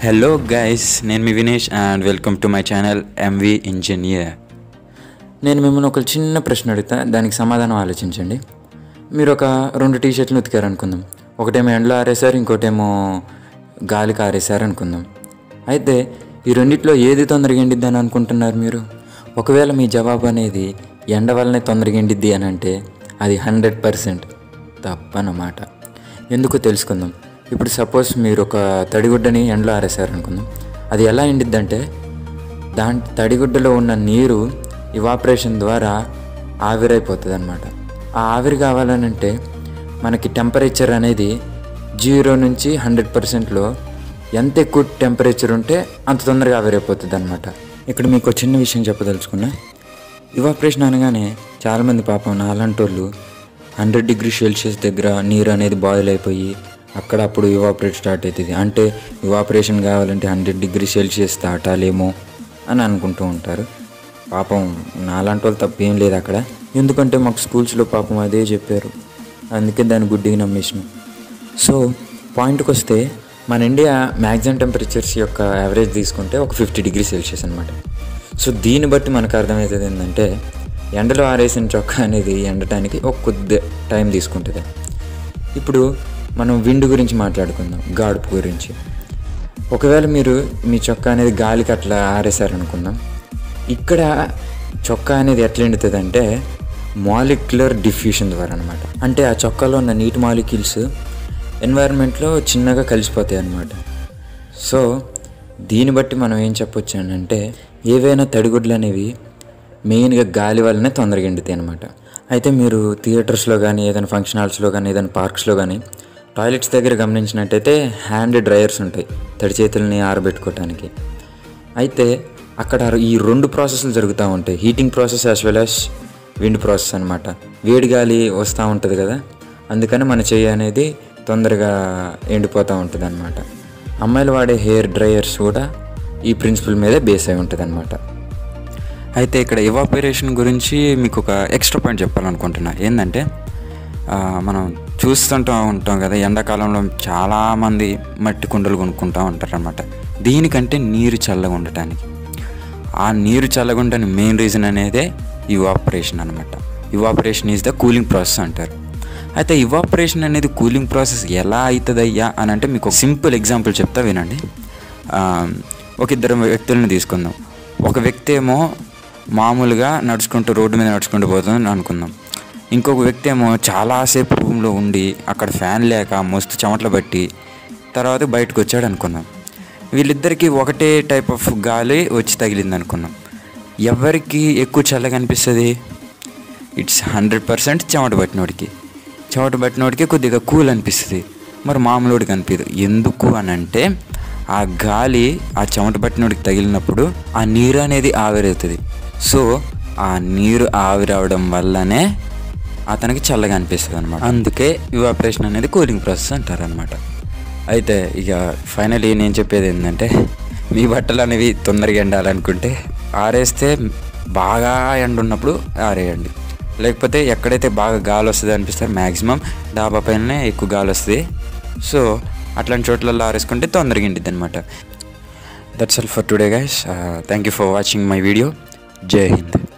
hello guys నేను మీ Vinesh and welcome to my channel MV engineer నేను మిమ్మల్ని ఒక చిన్న ప్రశ్న అడుగుతా దానికి సమాధానం ఆలోచించండి మీరు ఒక రెండు టీ షర్ట్లు ఉతికారు అనుకుందాం ఒకటేమో ఎండలో ఆరేశారు ఇంకోటేమో గాలికి ఆరేశారు అనుకుందాం అయితే ఈ రెండిట్లో ఏది తొందరగా ఎండిద్ది అని అనుకుంటున్నారు మీరు ఒకవేళ మీ జవాబు అనేది ఎండ వల్లనే తొందరగా ఎండిద్ది అని అంటే అది హండ్రెడ్ పర్సెంట్ తప్పనమాట ఎందుకో తెలుసుకుందాం ఇప్పుడు సపోజ్ మీరు ఒక తడిగుడ్డని ఎండలో ఆరేశారు అనుకుందాం అది ఎలా ఎండిద్దంటే దాని తడిగుడ్డలో ఉన్న నీరు ఇవాపరేషన్ ద్వారా ఆవిరైపోతుంది అనమాట ఆ ఆవిరి కావాలనంటే మనకి టెంపరేచర్ అనేది జీరో నుంచి హండ్రెడ్ పర్సెంట్లో ఎంత ఎక్కువ టెంపరేచర్ ఉంటే అంత తొందరగా ఆవిరైపోతుంది అనమాట ఇక్కడ మీకు ఒక చిన్న విషయం చెప్పదలుచుకున్నా ఇవాపరేషన్ అనగానే చాలామంది పాపం నాలాంటి వాళ్ళు హండ్రెడ్ డిగ్రీ సెల్సియస్ దగ్గర నీరు అనేది బాయిల్ అయిపోయి అక్కడ అప్పుడు ఇవాపరేట్ స్టార్ట్ అవుతుంది అంటే ఇవాపరేషన్ కావాలంటే హండ్రెడ్ డిగ్రీ సెల్సియస్ దాటాలేమో అని అనుకుంటూ ఉంటారు పాపం నాలాంటి వాళ్ళు తప్పేం లేదు అక్కడ ఎందుకంటే మాకు స్కూల్స్లో పాపం అదే చెప్పారు అందుకే దాన్ని గుడ్డిగా నమ్మేసినాం సో పాయింట్కి వస్తే మన ఇండియా మ్యాక్సిమం టెంపరేచర్స్ యొక్క యావరేజ్ తీసుకుంటే ఒక ఫిఫ్టీ డిగ్రీ సెల్సియస్ అనమాట సో దీన్ని బట్టి మనకు అర్థమవుతుంది ఏంటంటే ఎండలో ఆరేసిన చొక్కా అనేది ఎండటానికి ఒక కొద్ది టైం తీసుకుంటుంది ఇప్పుడు మనం విండ్ గురించి మాట్లాడుకుందాం గాడుపు గురించి ఒకవేళ మీరు మీ చొక్కా అనేది గాలికి అట్లా ఆరేశారనుకుందాం ఇక్కడ చొక్కా అనేది ఎట్లా ఎండుతుంది అంటే మాలిక్యులర్ డిఫ్యూషన్ ద్వారా అనమాట అంటే ఆ చొక్కాలో ఉన్న నీటి మాలిక్యూల్స్ ఎన్వైరన్మెంట్లో చిన్నగా కలిసిపోతాయి అన్నమాట సో దీన్ని బట్టి మనం ఏం చెప్పొచ్చు అని అంటే ఏవైనా తడిగుడ్లు అనేవి మెయిన్గా గాలి వల్లనే తొందరగా ఎండుతాయి అనమాట అయితే మీరు థియేటర్స్లో కానీ ఏదైనా ఫంక్షన్ హాల్స్లో కానీ ఏదైనా పార్క్స్లో కానీ టాయిలెట్స్ దగ్గర గమనించినట్టయితే హ్యాండ్ డ్రయర్స్ ఉంటాయి తడి చేతుల్ని ఆరబెట్టుకోవటానికి అయితే అక్కడ ఈ రెండు ప్రాసెస్లు జరుగుతూ ఉంటాయి heating process as well as wind process అనమాట వేడి గాలి వస్తూ ఉంటుంది కదా అందుకని మన చెయ్యి అనేది తొందరగా ఎండిపోతూ ఉంటుంది అనమాట అమ్మాయిలు వాడే హెయిర్ డ్రయర్స్ కూడా ఈ ప్రిన్సిపల్ మీదే బేస్ అయి ఉంటుంది అనమాట అయితే ఇక్కడ ఇవాపరేషన్ గురించి మీకు ఒక ఎక్స్ట్రా పాయింట్ చెప్పాలనుకుంటున్నా ఏంటంటే ఆ, మనం చూస్తుంటూ ఉంటాం కదా ఎండాకాలంలో చాలామంది మట్టి కుండలు కొనుక్కుంటూ ఉంటారు అనమాట దీనికంటే నీరు చల్లగా ఉండటానికి ఆ నీరు చల్లగా ఉండటానికి మెయిన్ రీజన్ అనేదే ఇవాపరేషన్ అనమాట evaporation is the cooling process అంటారు అయితే ఇవాపరేషన్ అనేది కూలింగ్ ప్రాసెస్ ఎలా అవుతుందయ్యా అని అంటే మీకు ఒక సింపుల్ ఎగ్జాంపుల్ చెప్తా వినండి ఆ, ఒక ఇద్దరు వ్యక్తులను తీసుకుందాం ఒక వ్యక్తి ఏమో మామూలుగా నడుచుకుంటూ రోడ్డు మీద నడుచుకుంటూ పోతుంది అనుకుందాం ఇంకొక వ్యక్తి ఏమో చాలాసేపు రూమ్లో ఉండి అక్కడ ఫ్యాన్ లేక మస్తు చెమటలు బట్టి తర్వాత బయటకు వచ్చాడు అనుకుందాం వీళ్ళిద్దరికీ ఒకటే టైప్ ఆఫ్ గాలి వచ్చి తగిలింది అనుకుందాం ఎవరికి ఎక్కువ చల్లగా అనిపిస్తుంది ఇట్స్ హండ్రెడ్ పర్సెంట్ చెమట పట్టినోడికి చెమట పట్టినోడికి కొద్దిగా కూల్ అనిపిస్తుంది మరి మామూలుడికి అనిపించదు ఎందుకు అని అంటే ఆ గాలి ఆ చెమట పట్టినోడికి తగిలినప్పుడు ఆ నీరు అనేది ఆవిరవుతుంది సో ఆ నీరు ఆవిరవడం వల్లనే అతనికి చల్లగా అనిపిస్తుంది అనమాట అందుకే ఇవాపరేషన్ అనేది కూలింగ్ ప్రాసెస్ అంటారు అనమాట అయితే ఇక ఫైనలీ నేను చెప్పేది ఏంటంటే మీ బట్టలు అనేవి తొందరగా ఎండాలనుకుంటే ఆరేస్తే బాగా ఎండ ఉన్నప్పుడు ఆరేయండి లేకపోతే ఎక్కడైతే బాగా గాలి వస్తుంది అనిపిస్తే మ్యాక్సిమం డాబా పైననే ఎక్కువ గాలి వస్తుంది సో అట్లాంటి చోట్లలో ఆరేసుకుంటే తొందరగా ఎండిద్ది అనమాట that's all for today guys thank you for watching my video జై హింద్